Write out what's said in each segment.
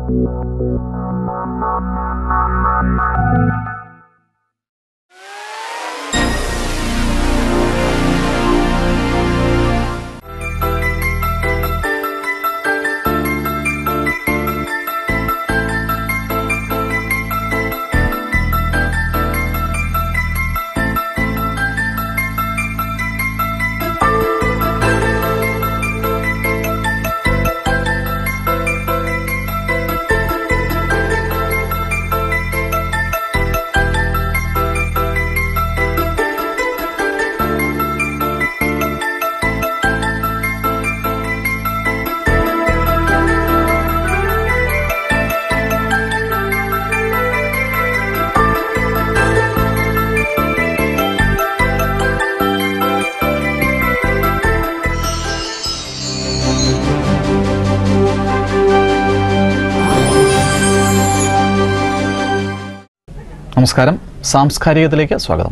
നമസ്കാരം സാംസ്കാരികത്തിലേക്ക് സ്വാഗതം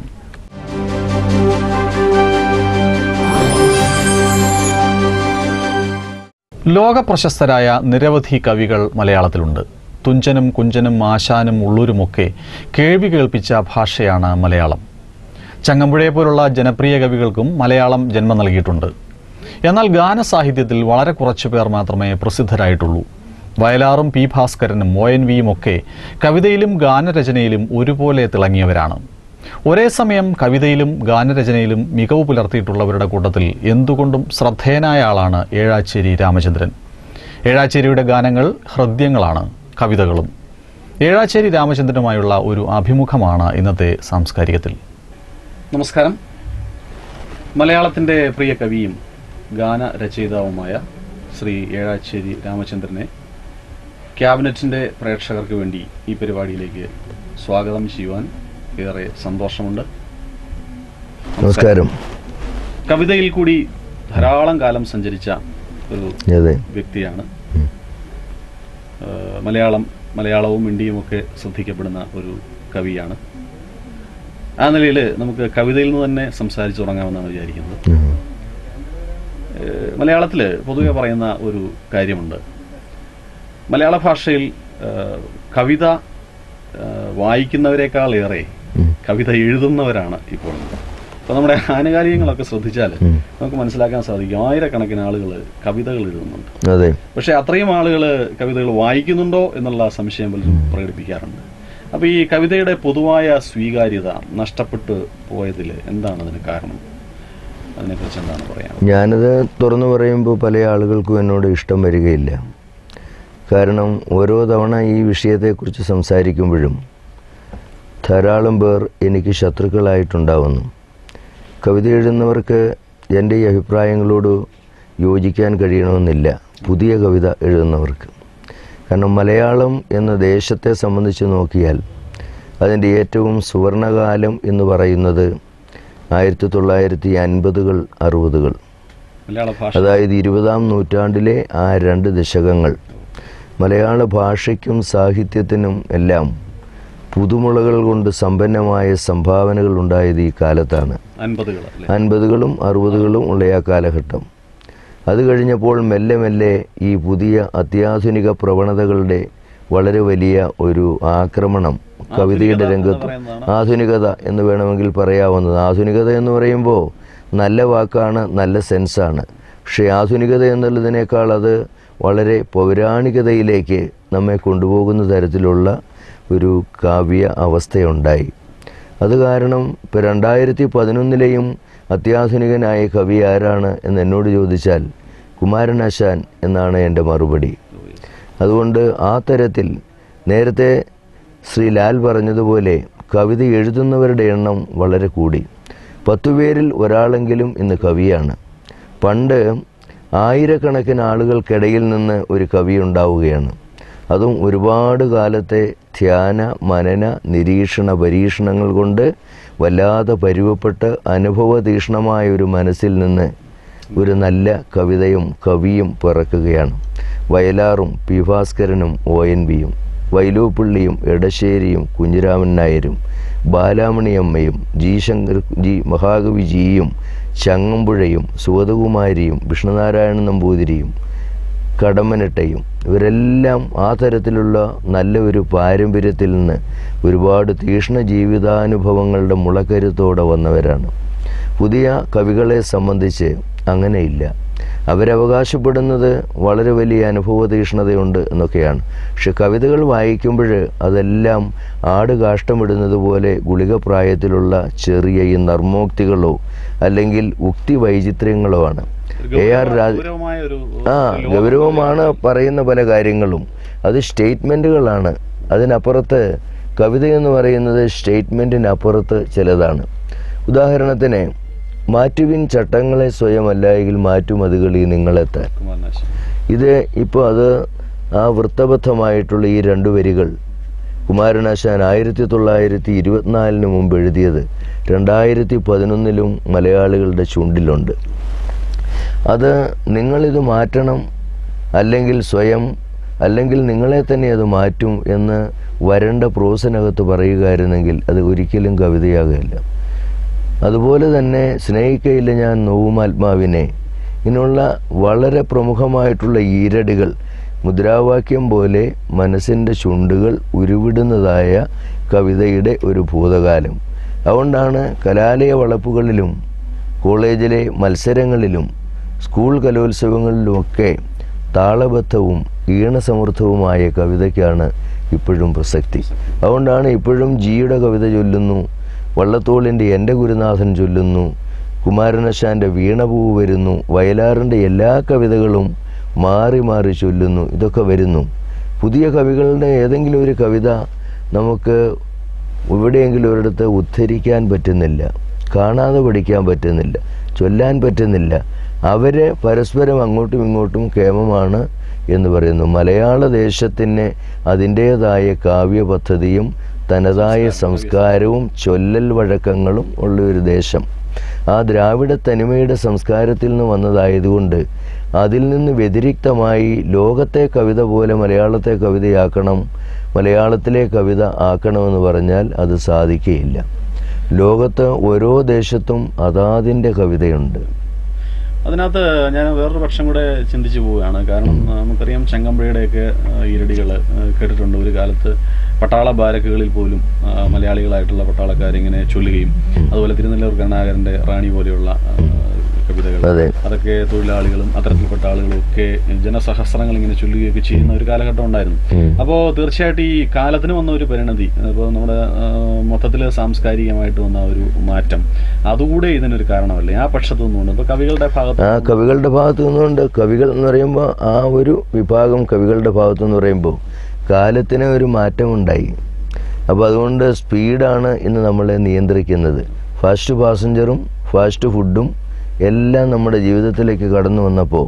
ലോക പ്രശസ്തരായ നിരവധി കവികൾ മലയാളത്തിലുണ്ട് തുഞ്ചനും കുഞ്ചനും ആശാനും ഉള്ളൂരുമൊക്കെ കേൾവി കേൾപ്പിച്ച ഭാഷയാണ് മലയാളം ചങ്ങമ്പുഴയെ പോലുള്ള ജനപ്രിയ കവികൾക്കും മലയാളം ജന്മം നൽകിയിട്ടുണ്ട് എന്നാൽ ഗാനസാഹിത്യത്തിൽ വളരെ കുറച്ചു പേർ മാത്രമേ പ്രസിദ്ധരായിട്ടുള്ളൂ വയലാറും പി ഭാസ്കരനും ഒ എൻ വിയും ഒക്കെ കവിതയിലും ഗാനരചനയിലും ഒരുപോലെ തിളങ്ങിയവരാണ് ഒരേ സമയം കവിതയിലും ഗാനരചനയിലും മികവ് പുലർത്തിയിട്ടുള്ളവരുടെ കൂട്ടത്തിൽ എന്തുകൊണ്ടും ശ്രദ്ധേയനായ ആളാണ് ഏഴാച്ചേരി രാമചന്ദ്രൻ ഏഴാച്ചേരിയുടെ ഗാനങ്ങൾ ഹൃദ്യങ്ങളാണ് കവിതകളും ഏഴാച്ചേരി രാമചന്ദ്രനുമായുള്ള ഒരു അഭിമുഖമാണ് ഇന്നത്തെ സാംസ്കാരികത്തിൽ നമസ്കാരം മലയാളത്തിൻ്റെ പ്രിയ കവിയും ഗാന രചയിതാവുമായ ശ്രീ ഏഴാച്ചേരി രാമചന്ദ്രനെ ക്യാബിനറ്റിൻ്റെ പ്രേക്ഷകർക്ക് വേണ്ടി ഈ പരിപാടിയിലേക്ക് സ്വാഗതം ചെയ്യുവാൻ ഏറെ സന്തോഷമുണ്ട് നമസ്കാരം കവിതയിൽ കൂടി ധാരാളം കാലം സഞ്ചരിച്ച ഒരു അതെ വ്യക്തിയാണ് ഏഹ് മലയാളം മലയാളവും ഇന്ത്യയും ഒക്കെ ശ്രദ്ധിക്കപ്പെടുന്ന ഒരു കവിയാണ് ആ നിലയിൽ നമുക്ക് കവിതയിൽ നിന്ന് തന്നെ സംസാരിച്ചു തുടങ്ങാമെന്നാണ് വിചാരിക്കുന്നത് ഉം. ഏഹ് മലയാളത്തില് പൊതുവെ പറയുന്ന ഒരു കാര്യമുണ്ട് മലയാള ഭാഷയിൽ ഏഹ് കവിത ഏഹ് വായിക്കുന്നവരെക്കാൾ ഏറെ ഉം. കവിത എഴുതുന്നവരാണ് ഇപ്പോൾ അപ്പോൾ നമ്മുടെ ആനുകാലികങ്ങളൊക്കെ ശ്രദ്ധിച്ചാൽ ഉം. നമുക്ക് മനസ്സിലാക്കാൻ സാധിക്കും ആയിരക്കണക്കിന് ആളുകൾ കവിതകൾ എഴുതുന്നുണ്ട് അതെ പക്ഷെ അത്രയും ആളുകൾ കവിതകൾ വായിക്കുന്നുണ്ടോ എന്നുള്ള സംശയം പലരും പ്രകടിപ്പിക്കാറുണ്ട് അപ്പോൾ ഈ കവിതയുടെ പൊതുവായ സ്വീകാര്യത നഷ്ടപ്പെട്ടു പോയതിൽ എന്താണ് അതിന് കാരണം അതിനെക്കുറിച്ച് എന്താണ് പറയാൻ ഞാനത് തുറന്നു പറയുമ്പോൾ പല ആളുകൾക്കും എന്നോട് ഇഷ്ടം വരികയില്ല കാരണം ഓരോ തവണ ഈ വിഷയത്തെക്കുറിച്ച് സംസാരിക്കുമ്പോഴും ധാരാളം പേർ എനിക്ക് ശത്രുക്കളായിട്ടുണ്ടാവുന്നു കവിത എഴുതുന്നവർക്ക് എൻ്റെ ഈ അഭിപ്രായങ്ങളോട് യോജിക്കാൻ കഴിയണമെന്നില്ല പുതിയ കവിത എഴുതുന്നവർക്ക് കാരണം മലയാളം എന്ന ദേശത്തെ സംബന്ധിച്ച് നോക്കിയാൽ അതിൻ്റെ ഏറ്റവും സുവർണകാലം എന്ന് പറയുന്നത് ആയിരത്തി തൊള്ളായിരത്തി അൻപതുകൾ അറുപതുകൾ മലയാള ഭാഷ അതായത് ഇരുപതാം നൂറ്റാണ്ടിലെ ആ രണ്ട് ദശകങ്ങൾ മലയാള ഭാഷയ്ക്കും സാഹിത്യത്തിനും എല്ലാം പുതുമുളകൾ കൊണ്ട് സമ്പന്നമായ സംഭാവനകൾ ഉണ്ടായത് ഈ കാലത്താണ് അൻപതുകൾ അല്ലേ അൻപതുകളും അറുപതുകളും ഉള്ള ആ കാലഘട്ടം അത് കഴിഞ്ഞപ്പോൾ മെല്ലെ മെല്ലെ ഈ പുതിയ അത്യാധുനിക പ്രവണതകളുടെ വളരെ വലിയ ഒരു ആക്രമണം കവിതയുടെ രംഗത്ത് പറയുന്നതാണ് ആധുനികത എന്ന് വേണമെങ്കിൽ പറയാവുന്നത് ആധുനികത എന്ന് പറയുമ്പോൾ നല്ല വാക്കാണ് നല്ല സെൻസാണ് പക്ഷേ ആധുനികത എന്നുള്ളതിനേക്കാൾ അത് വളരെ പൗരാണികതയിലേക്ക് നമ്മെ കൊണ്ടുപോകുന്ന തരത്തിലുള്ള ഒരു കാവ്യ അവസ്ഥയുണ്ടായി അത് കാരണം ഇപ്പോൾ രണ്ടായിരത്തി പതിനൊന്നിലെയും അത്യാധുനികനായ കവി ആരാണ് എന്ന് എന്നോട് ചോദിച്ചാൽ കുമാരനാശാൻ എന്നാണ് എൻ്റെ മറുപടി അതുകൊണ്ട് ആ തരത്തിൽ നേരത്തെ ശ്രീ ലാൽ പറഞ്ഞതുപോലെ കവിത എഴുതുന്നവരുടെ എണ്ണം വളരെ കൂടി പത്തുപേരിൽ ഒരാളെങ്കിലും ഇന്ന് കവിയാണ് പണ്ട് ആയിരക്കണക്കിന് ആളുകൾക്കിടയിൽ നിന്ന് ഒരു കവി ഉണ്ടാവുകയാണ് അതും ഒരുപാട് കാലത്തെ ധ്യാന മനന നിരീക്ഷണ പരീക്ഷണങ്ങൾ കൊണ്ട് വല്ലാതെ പരുവപ്പെട്ട് അനുഭവതീഷ്ണമായ ഒരു മനസ്സിൽ നിന്ന് ഒരു നല്ല കവിതയും കവിയും പിറക്കുകയാണ് വയലാറും പി ഭാസ്കരനും ഒ എൻ ബിയും വൈലോപ്പിള്ളിയും എടശ്ശേരിയും കുഞ്ഞിരാമൻ നായരും ബാലാമണിയമ്മയും ജി ശങ്കർ ജി മഹാകവി ജിയും ചങ്ങമ്പുഴയും സുഗതകുമാരിയും വിഷ്ണുനാരായണൻ നമ്പൂതിരിയും കടമ്മനിട്ടയും ഇവരെല്ലാം ആ തരത്തിലുള്ള നല്ല ഒരു പാരമ്പര്യത്തിൽ നിന്ന് ഒരുപാട് തീക്ഷ്ണ ജീവിതാനുഭവങ്ങളുടെ മുളക്കരുത്തോടെ വന്നവരാണ് പുതിയ കവികളെ സംബന്ധിച്ച് അങ്ങനെയില്ല അവരവകാശപ്പെടുന്നത് വളരെ വലിയ അനുഭവ തീക്ഷ്ണതയുണ്ട് എന്നൊക്കെയാണ് പക്ഷെ കവിതകൾ വായിക്കുമ്പോൾ അതെല്ലാം ആട് കാഷ്ടമിടുന്നത് പോലെ ഗുളികപ്രായത്തിലുള്ള ചെറിയ ഈ നർമ്മോക്തികളോ അല്ലെങ്കിൽ ഉക്തി വൈചിത്ര്യങ്ങളോ ആണ് എ ആർ രാജ ഗൗരവമായ ഒരു ആ ഗൗരവമാണ് പറയുന്ന പല കാര്യങ്ങളും അത് സ്റ്റേറ്റ്മെൻറ്റുകളാണ് അതിനപ്പുറത്ത് കവിത എന്ന് പറയുന്നത് സ്റ്റേറ്റ്മെൻറ്റിനപ്പുറത്ത് ചിലതാണ് ഉദാഹരണത്തിന് മാറ്റുവിൻ ചട്ടങ്ങളെ സ്വയമല്ലായെങ്കിൽ മാറ്റുമതികളി നിങ്ങളെത്താൻ കുമാരനാശൻ ഇത് ഇപ്പോൾ അത് ആ വൃത്തബദ്ധമായിട്ടുള്ള ഈ രണ്ട് വരികൾ കുമാരനാശാൻ ആയിരത്തി തൊള്ളായിരത്തി ഇരുപത്തിനാലിന് മുമ്പ് എഴുതിയത് രണ്ടായിരത്തി പതിനൊന്നിലും മലയാളികളുടെ ചുണ്ടിലുണ്ട് അത് നിങ്ങളിത് മാറ്റണം അല്ലെങ്കിൽ സ്വയം അല്ലെങ്കിൽ നിങ്ങളെ തന്നെ അത് മാറ്റും എന്ന് വരണ്ട പ്രോസിനകത്ത് പറയുകയായിരുന്നെങ്കിൽ അത് ഒരിക്കലും കവിതയാകുകയില്ല അതുപോലെ തന്നെ സ്നേഹിക്കയില്ല ഞാൻ നോവുമാത്മാവിനെ ഇങ്ങനെയുള്ള വളരെ പ്രമുഖമായിട്ടുള്ള ഈരടികൾ മുദ്രാവാക്യം പോലെ മനസ്സിൻ്റെ ചുണ്ടുകൾ ഉരുവിടുന്നതായ കവിതയുടെ ഒരു ഭൂതകാലം അതുകൊണ്ടാണ് കലാലയ വളപ്പുകളിലും കോളേജിലെ മത്സരങ്ങളിലും സ്കൂൾ കലോത്സവങ്ങളിലുമൊക്കെ താളബദ്ധവും ഈണസമൃദ്ധവുമായ കവിതയ്ക്കാണ് ഇപ്പോഴും പ്രസക്തി അതുകൊണ്ടാണ് ഇപ്പോഴും ജിയുടെ കവിത ചൊല്ലുന്നു വള്ളത്തോളിൻ്റെ എൻ്റെ ഗുരുനാഥൻ ചൊല്ലുന്നു കുമാരനശാൻ്റെ വീണപൂവ് വരുന്നു വയലാറിൻ്റെ എല്ലാ കവിതകളും മാറി മാറി ചൊല്ലുന്നു ഇതൊക്കെ വരുന്നു പുതിയ കവികളുടെ ഏതെങ്കിലും ഒരു കവിത നമുക്ക് എവിടെയെങ്കിലും ഒരിടത്ത് ഉദ്ധരിക്കാൻ പറ്റുന്നില്ല കാണാതെ പഠിക്കാൻ പറ്റുന്നില്ല ചൊല്ലാൻ പറ്റുന്നില്ല അവർ പരസ്പരം അങ്ങോട്ടും ഇങ്ങോട്ടും കേമമാണ് എന്ന് പറയുന്നു മലയാള ദേശത്തിന് അതിൻ്റേതായ കാവ്യ പദ്ധതിയും തനതായ സംസ്കാരവും ചൊല്ലൽ വഴക്കങ്ങളും ഉള്ള ഒരു ദേശം ആ ദ്രാവിഡ തനിമയുടെ സംസ്കാരത്തിൽ നിന്ന് വന്നതായതുകൊണ്ട് അതിൽ നിന്ന് വ്യതിരിക്തമായി ലോകത്തെ കവിത പോലെ മലയാളത്തെ കവിതയാക്കണം മലയാളത്തിലെ കവിത ആക്കണമെന്ന് പറഞ്ഞാൽ അത് സാധിക്കുകയില്ല ലോകത്ത് ഓരോ ദേശത്തും അതാതിൻ്റെ കവിതയുണ്ട് അതിനകത്ത് ഞാൻ വേറൊരു പക്ഷം കൂടെ ചിന്തിച്ചു പോവുകയാണ് കാരണം ആ, നമുക്കറിയാം ചങ്ങമ്പുഴയുടെയൊക്കെ ഈരടികൾ കേട്ടിട്ടുണ്ട് ഒരു കാലത്ത് പട്ടാള ബാരക്കുകളിൽ പോലും ആ, മലയാളികളായിട്ടുള്ള പട്ടാളക്കാരിങ്ങനെ ചൊല്ലുകയും അതുപോലെ തിരുനെല്ലൂർ കരുണാകരന്റെ റാണി പോലെയുള്ള ആ, കവിതകൾ അതെ അതൊക്കെ തൊഴിലാളികളും അത്തരത്തിൽപ്പെട്ട ആളുകളും ഒക്കെ ജനസഹസ്രങ്ങൾ ഇങ്ങനെ ചൊല്ലുകയൊക്കെ ചെയ്യുന്ന ഒരു കാലഘട്ടം ഉണ്ടായിരുന്നു ഉം. അപ്പോൾ തീർച്ചയായിട്ടും ഈ കാലത്തിന് വന്ന ഒരു പരിണതി അപ്പോൾ നമ്മുടെ മൊത്തത്തിൽ സാംസ്കാരികമായിട്ട് വന്ന ഒരു മാറ്റം അതുകൂടെ ഇതിനൊരു കാരണമല്ലേ ആ പക്ഷത്തു നിന്നുകൊണ്ട് ഇപ്പോൾ കവികളുടെ ഭാഗത്ത് ആ കവികളുടെ ഭാഗത്തു നിന്നുകൊണ്ട് കവികൾ എന്ന് പറയുമ്പോൾ ആ ഒരു വിഭാഗം കവികളുടെ ഭാഗത്തു എന്ന് പറയുമ്പോൾ കാലത്തിന് ഒരു മാറ്റമുണ്ടായി അപ്പോൾ അതുകൊണ്ട് സ്പീഡാണ് ഇന്ന് നമ്മളെ നിയന്ത്രിക്കുന്നത് ഫാസ്റ്റ് പാസഞ്ചറും ഫാസ്റ്റ് ഫുഡും എല്ലാം നമ്മുടെ ജീവിതത്തിലേക്ക് കടന്നു വന്നപ്പോൾ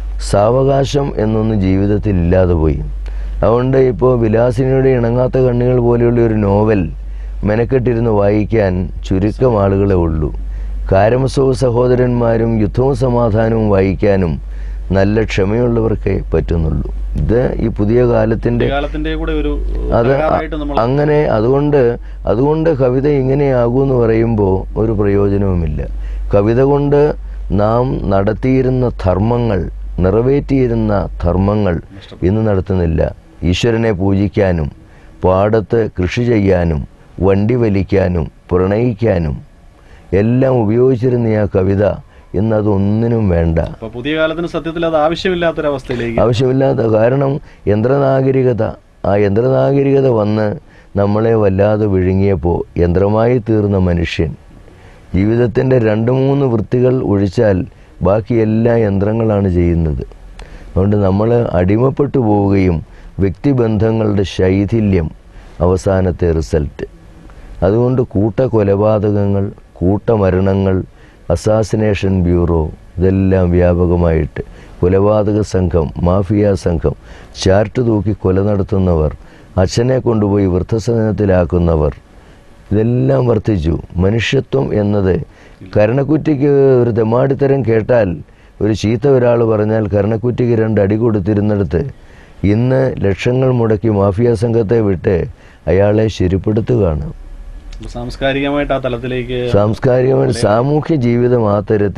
സാവകാശം എന്നൊന്നും ജീവിതത്തിൽ ഇല്ലാതെ പോയി അതുകൊണ്ട് ഇപ്പോൾ വിലാസിനിയുടെ ഇണങ്ങാത്ത കണ്ണുകൾ പോലെയുള്ള ഒരു നോവൽ മെനക്കെട്ടിരുന്ന് വായിക്കാൻ ചുരുക്കം ആളുകളെ ഉള്ളൂ കാരമസവും സഹോദരന്മാരും യുദ്ധവും സമാധാനവും വായിക്കാനും നല്ല ക്ഷമയുള്ളവർക്കേ പറ്റുന്നുള്ളൂ ഇത് ഈ പുതിയ കാലത്തിൻ്റെ കാലത്തിന്റെ കൂടെ ഒരു അത് തകരാറായിട്ട് നമ്മൾ അങ്ങനെ അതുകൊണ്ട് അതുകൊണ്ട് കവിത ഇങ്ങനെയാകൂ എന്ന് പറയുമ്പോൾ ഒരു പ്രയോജനവുമില്ല കവിത കൊണ്ട് നാം നടത്തിയിരുന്ന ധർമ്മങ്ങൾ നിറവേറ്റിയിരുന്ന ധർമ്മങ്ങൾ ഇന്ന് നടത്തുന്നില്ല ഈശ്വരനെ പൂജിക്കാനും പാടത്ത് കൃഷി ചെയ്യാനും വണ്ടി വലിക്കാനും പ്രണയിക്കാനും എല്ലാം ഉപയോഗിച്ചിരുന്ന ആ കവിത ഇന്ന് അതൊന്നിനും വേണ്ട അപ്പൊ പുതിയ കാലത്തിന് സത്യത്തിൽ അത് ആവശ്യമില്ലാത്തൊരവസ്ഥയിലേക്ക് ആവശ്യമില്ലാത്ത കാരണം യന്ത്രനാഗരികത ആ യന്ത്രനാഗരികത വന്ന് നമ്മളെ വല്ലാതെ വിഴുങ്ങിയപ്പോൾ യന്ത്രമായി തീർന്ന മനുഷ്യൻ ജീവിതത്തിൻ്റെ രണ്ട് മൂന്ന് വൃത്തികൾ ഒഴിച്ചാൽ ബാക്കി എല്ലാ യന്ത്രങ്ങളാണ് ചെയ്യുന്നത് അതുകൊണ്ട് നമ്മൾ അടിമപ്പെട്ടു പോവുകയും വ്യക്തിബന്ധങ്ങളുടെ ശൈഥില്യം അവസാനത്തെ റിസൾട്ട് അതുകൊണ്ട് കൂട്ട കൊലപാതകങ്ങൾ കൂട്ടമരണങ്ങൾ അസാസിനേഷൻ ബ്യൂറോ ഇതെല്ലാം വ്യാപകമായിട്ട് കൊലപാതക സംഘം മാഫിയ സംഘം ചാർട്ട് തൂക്കി കൊല നടത്തുന്നവർ അച്ഛനെ കൊണ്ടുപോയി വൃദ്ധസദനത്തിലാക്കുന്നവർ ഇതെല്ലാം വർദ്ധിച്ചു മനുഷ്യത്വം എന്നത് കരണക്കുറ്റിക്ക് ഒരു തെമ്മാടിത്തരം കേട്ടാൽ ഒരു ചീത്ത ഒരാൾ പറഞ്ഞാൽ കരണക്കുറ്റിക്ക് രണ്ട് അടി കൊടുത്തിരുന്നിടത്ത് ഇന്ന് ലക്ഷങ്ങൾ മുടക്കി മാഫിയ സംഘത്തെ വിട്ട് അയാളെ ശരിപ്പെടുത്തുകയാണ് അപ്പൊ സാംസ്കാരികമായിട്ട് ആ തലത്തിലേക്ക് സാംസ്കാരികമായ സാമൂഹ്യ ജീവിതം ആ തരത്തിൽ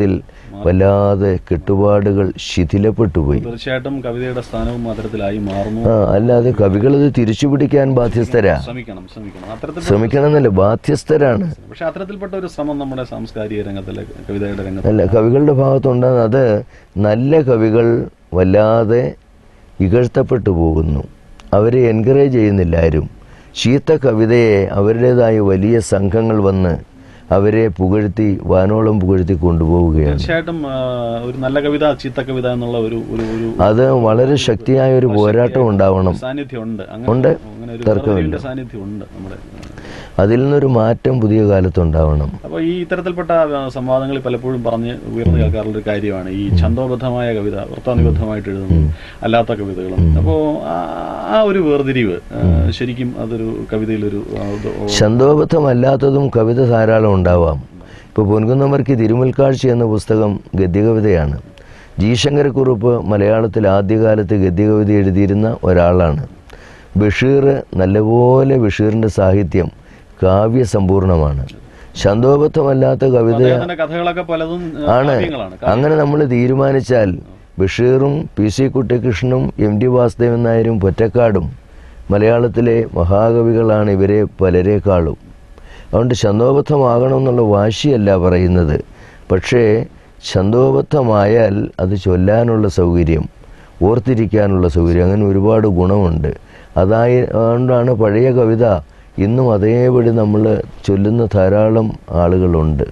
വല്ലാതെ കെട്ടുപാടുകൾ ശിഥിലപ്പെട്ടു പോയി തീർച്ചയായിട്ടും കവിതയുടെ സ്ഥാനവും അത്തരത്തിലായി മാറുന്നു ആ അല്ലാതെ കവികളത് തിരിച്ചു പിടിക്കാൻ ബാധ്യസ്ഥരാ ശ്രമിക്കണം ശ്രമിക്കണം അത്തരത്തിൽ ശ്രമിക്കണം എന്നല്ല ബാധ്യസ്ഥരാണ് പക്ഷെ അത്തരത്തിൽപ്പെട്ട ഒരു ശ്രമം നമ്മുടെ സാംസ്കാരിക രംഗത്തിലെ കവിതയുടെ രംഗത്ത് അല്ല കവികളുടെ ഭാഗത്തുണ്ടാകുന്ന അത് നല്ല കവികൾ വല്ലാതെ ഇകഴ്ത്തപ്പെട്ടു പോകുന്നു അവരെ എൻകറേജ് ചെയ്യുന്നില്ല ആരും ചീത്ത കവിതയെ അവരുടേതായ വലിയ സംഘങ്ങൾ വന്ന് അവരെ പുകഴ്ത്തി വാനോളം പുകഴ്ത്തി കൊണ്ടുപോവുകയാണ് തീർച്ചയായിട്ടും ആ, ഒരു നല്ല കവിത ചീത്ത കവിത എന്നുള്ള ഒരു ഒരു ഒരു അത് വളരെ ശക്തിയായ ഒരു പോരാട്ടം ഉണ്ടാവണം സാന്നിധ്യം ഉണ്ട് ഉണ്ട്. അങ്ങനെ ഒരു തർക്കമില്ല. വേർതിരിവിന്റെ സാന്നിധ്യം ഉണ്ട് നമ്മുടെ അതിൽ നിന്നൊരു മാറ്റം പുതിയ കാലത്തുണ്ടാവണം അപ്പോൾ ഈ ഇത്തരത്തിൽപ്പെട്ട ആ, സംവാദങ്ങളിൽ പലപ്പോഴും പറഞ്ഞ് ഉയർന്നു കേൾക്കാറുള്ള ഒരു കാര്യമാണ് ഈ ഛന്തോബദ്ധമായ കവിത വൃത്താനുബദ്ധമായിട്ട് എഴുതുന്നു അല്ലാത്ത കവിതകളും അപ്പോൾ ആ ഒരു വേർതിരിവ് ആ, ശരിക്കും അതൊരു കവിതയിലൊരു ആ, ഇത് ഓ- ഛന്തോബദ്ധമല്ലാത്തതും കവിത ധാരാളം ഉണ്ടാവാം ഇപ്പോൾ പൊൻകുന്നമർക്ക് തിരുമുൽക്കാഴ്ച എന്ന പുസ്തകം ഗദ്യകവിതയാണ് ജി ശങ്കരക്കുറുപ്പ് മലയാളത്തിൽ ആദ്യകാലത്ത് ഗദ്യകവിത എഴുതിയിരുന്ന ഒരാളാണ് ബഷീർ നല്ലപോലെ ബഷീറിൻ്റെ സാഹിത്യം കാവ്യസമ്പൂർണമാണ് ഛന്തോബദ്ധമല്ലാത്ത കവിത അദ്ദേഹത്തിന്റെ കഥകളൊക്കെ പലതും ആ, ആണ് കാവ്യങ്ങളാണ് അങ്ങനെ നമ്മൾ തീരുമാനിച്ചാൽ ബഷീറും പി സി കുട്ടിക്കൃഷ്ണനും എം ടി വാസുദേവൻ നായരും പൊറ്റക്കാടും മലയാളത്തിലെ മഹാകവികളാണ് ഇവരെ പലരെക്കാളും അതുകൊണ്ട് ഛന്തോബദ്ധമാകണം എന്നുള്ള വാശിയല്ല പറയുന്നത് പക്ഷേ ഛന്തോബദ്ധമായാൽ അത് ചൊല്ലാനുള്ള സൗകര്യം ഓർത്തിരിക്കാനുള്ള സൗകര്യം അങ്ങനെ ഒരുപാട് ഗുണമുണ്ട് അതായി അതുകൊണ്ടാണ് പഴയ കവിത ഇന്നും അതേപടി നമ്മൾ ചൊല്ലുന്ന ധാരാളം ആളുകളുണ്ട്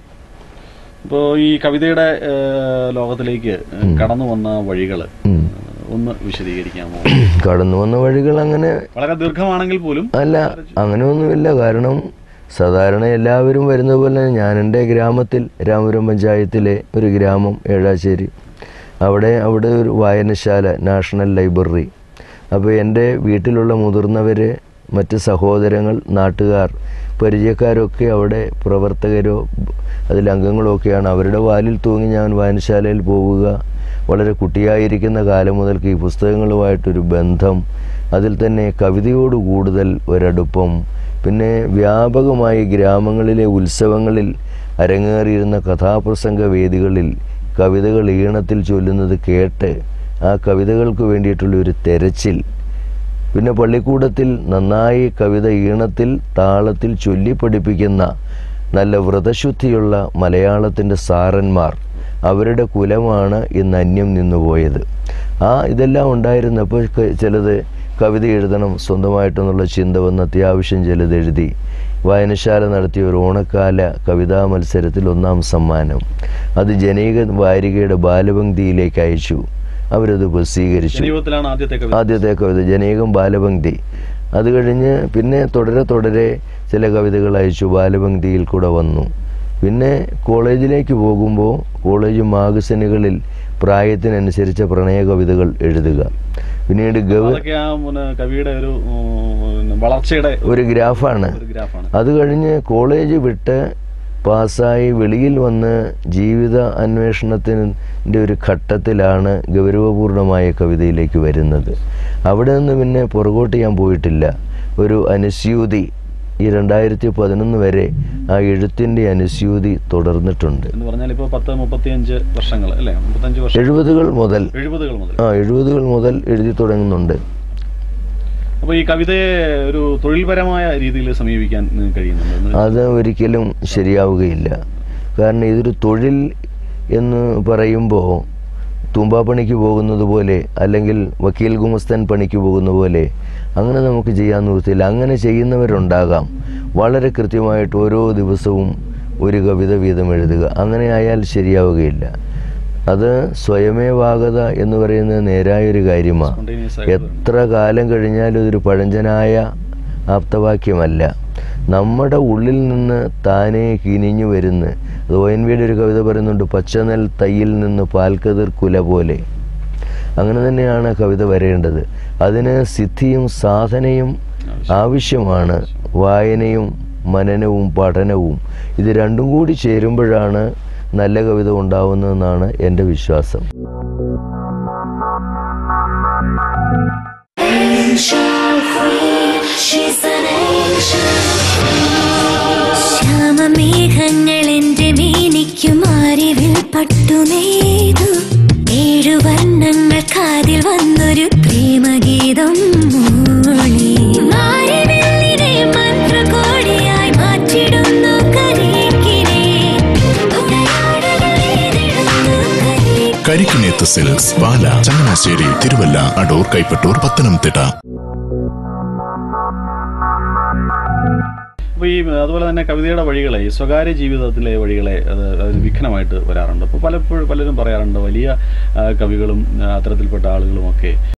ഇപ്പോൾ ഈ കവിതയുടെ ആ, ലോകത്തിലേക്ക് കടന്നു വന്ന വഴികൾ ഉം. ഒന്ന് വിശദീകരിക്കാമോ കടന്നു വന്ന വഴികൾ അങ്ങനെ വളരെ ദീർഘമാണെങ്കിൽ പോലും അല്ല അങ്ങനെയൊന്നുമില്ല കാരണം സാധാരണ എല്ലാവരും വരുന്ന പോലെ ഞാൻ എൻ്റെ ഗ്രാമത്തിൽ രാമപുരം പഞ്ചായത്തിലെ ഒരു ഗ്രാമം ഏഴാശ്ശേരി അവിടെ അവിടെ ഒരു വായനശാല നാഷണൽ ലൈബ്രറി അപ്പോൾ എൻ്റെ വീട്ടിലുള്ള മുതിർന്നവർ മറ്റ് സഹോദരങ്ങൾ നാട്ടുകാർ പരിചയക്കാരൊക്കെ അവിടെ പ്രവർത്തകരോ അതിൽ അംഗങ്ങളോ ഒക്കെയാണ് അവരുടെ വാലിൽ തൂങ്ങി ഞാൻ വായനശാലയിൽ പോവുക വളരെ കുട്ടിയായിരിക്കുന്ന കാലം മുതൽക്ക് ഈ പുസ്തകങ്ങളുമായിട്ടൊരു ബന്ധം അതിൽ തന്നെ കവിതയോട് കൂടുതൽ ഒരടുപ്പം പിന്നെ വ്യാപകമായി ഗ്രാമങ്ങളിലെ ഉത്സവങ്ങളിൽ അരങ്ങേറിയിരുന്ന കഥാപ്രസംഗ വേദികളിൽ കവിതകൾ ഈണത്തിൽ ചൊല്ലുന്നത് കേട്ട് ആ കവിതകൾക്ക് വേണ്ടിയിട്ടുള്ള ഒരു തെരച്ചിൽ പിന്നെ പള്ളിക്കൂടത്തിൽ നന്നായി കവിത ഈണത്തിൽ താളത്തിൽ ചൊല്ലി പഠിപ്പിക്കുന്ന നല്ല വ്രതശുദ്ധിയുള്ള മലയാളത്തിൻ്റെ സാറന്മാർ അവരുടെ കുലമാണ് ഇന്ന് അന്യം നിന്നുപോയത് ആ ഇതെല്ലാം ഉണ്ടായിരുന്നപ്പോൾ ക- ചിലത് കവിത എഴുതണം സ്വന്തമായിട്ടെന്നുള്ള ചിന്ത വന്ന് അത്യാവശ്യം ചിലത് എഴുതി വായനശാല നടത്തിയ ഒരു ഓണക്കാല കവിതാ മത്സരത്തിൽ ഒന്നാം സമ്മാനം അത് ജനീക വാരികയുടെ ബാലപംക്തിയിലേക്ക് അയച്ചു അവരത് പ്രസിദ്ധീകരിച്ചു ജനീവത്തിലാണ് ആദ്യത്തെ കവിത ആദ്യത്തെ കവിത ജനീകം ബാലപംക്തി അത് കഴിഞ്ഞ് പിന്നെ തുടരെ തുടരെ ചില കവിതകൾ അയച്ചു ബാലപംക്തിയിൽ കൂടെ വന്നു പിന്നെ കോളേജിലേക്ക് പോകുമ്പോൾ കോളേജ് മാഗസിനുകളിൽ പ്രായത്തിനനുസരിച്ച പ്രണയ കവിതകൾ എഴുതുക പിന്നീട് ഗവ അതൊക്കെ ആ പിന്നെ കവിയുടെ ഒരു ഉം, വളർച്ചയുടെ ഒരു ഗ്രാഫാണ് ഒരു ഗ്രാഫാണ് അത് കഴിഞ്ഞ് കോളേജ് വിട്ട് പാസ്സായി വെളിയിൽ വന്ന് ജീവിത അന്വേഷണത്തിൻ്റെ ഒരു ഘട്ടത്തിലാണ് ഗൗരവപൂർണമായ കവിതയിലേക്ക് വരുന്നത് അവിടെ നിന്ന് പിന്നെ പുറകോട്ട് ഞാൻ പോയിട്ടില്ല ഒരു അനുസ്യൂതി ഈ രണ്ടായിരത്തി പതിനൊന്ന് വരെ ആ എഴുത്തിൻ്റെ അനുസ്യൂതി തുടർന്നിട്ടുണ്ട് എന്ന് പറഞ്ഞാൽ ഇപ്പോൾ പത്ത് മുപ്പത്തിയഞ്ച് വർഷങ്ങൾ അല്ലേ മുപ്പത്തഞ്ച് വർഷം എഴുപതുകൾ മുതൽ എഴുപതുകൾ മുതൽ ആ എഴുപതുകൾ മുതൽ എഴുതി തുടങ്ങുന്നുണ്ട് അപ്പോൾ ഈ കവിതയെ ഒരു തൊഴിൽപരമായ രീതിയിൽ സമീപിക്കാൻ നിങ്ങൾക്ക് കഴിയുന്നുണ്ട് എന്ന് അത് ഒരിക്കലും ശരിയാവുകയില്ല കാരണം ഇതൊരു തൊഴിൽ എന്ന് പറയുമ്പോൾ തുമ്പാപ്പണിക്ക് പോകുന്നത് പോലെ അല്ലെങ്കിൽ വക്കീൽ ഗുമസ്തൻ പണിക്ക് പോകുന്ന പോലെ അങ്ങനെ നമുക്ക് ചെയ്യാൻ നിർത്തില്ല അങ്ങനെ ചെയ്യുന്നവരുണ്ടാകാം വളരെ കൃത്യമായിട്ട് ഓരോ ദിവസവും ഒരു കവിത വീതം എഴുതുക അങ്ങനെ ആയാൽ ശരിയാവുകയില്ല അത് സ്വയമേവാകത എന്ന് പറയുന്നത് നേരായൊരു കാര്യമാണ് spontaneous ആയിട്ട് എത്ര കാലം കഴിഞ്ഞാലും ഇതൊരു പഴഞ്ചനായ ആപ്തവാക്യമല്ല നമ്മുടെ ഉള്ളിൽ നിന്ന് താനേ കിനിഞ്ഞു വരുന്ന അത് ഒ എൻ വിയുടെ ഒരു കവിത പറയുന്നുണ്ട് പച്ചനെൽ തയ്യിൽ നിന്ന് പാൽക്കതിർ കുല പോലെ അങ്ങനെ തന്നെയാണ് കവിത വരേണ്ടത് അതിന് സിദ്ധിയും സാധനയും ആവശ്യമാണ് വായനയും മനനവും പഠനവും ഇത് രണ്ടും കൂടി ചേരുമ്പോഴാണ് നല്ല കവിത ഉണ്ടാവുന്നതെന്നാണ് എൻ്റെ വിശ്വാസം Angel queen, she's an angel ശ്യാമമേഘങ്ങൾ എന്റെ മേനിക്കും അറിവിൽ പട്ടുനെയ്തു ഏഴു വർണ്ണങ്ങൾ കാതിൽ വന്നൊരു പ്രേമഗീതം മൂളി മാരിവില്ലിനെ മന്ത്രകോടിയായി മാറ്റിടുന്നു കരേക്കിനെ ഉടയാടകളെഴുതിടുന്നു കരേ കരിക്കിനേത്ത് സിൽക്സ് പാല ചങ്ങനാശ്ശേരി തിരുവല്ല അടൂർ കൈപ്പട്ടൂർ പത്തനംതിട്ട അപ്പോൾ ഈ അതുപോലെ തന്നെ കവിതയുടെ വഴികളെ ഈ സ്വകാര്യ ജീവിതത്തിലെ വഴികളെ അത് അതിന് വിഘ്നമായിട്ട് വരാറുണ്ട് അപ്പോൾ പലപ്പോഴും പലരും പറയാറുണ്ട് വലിയ ആ, കവികളും ആ, അത്തരത്തിൽപ്പെട്ട ആളുകളുമൊക്കെ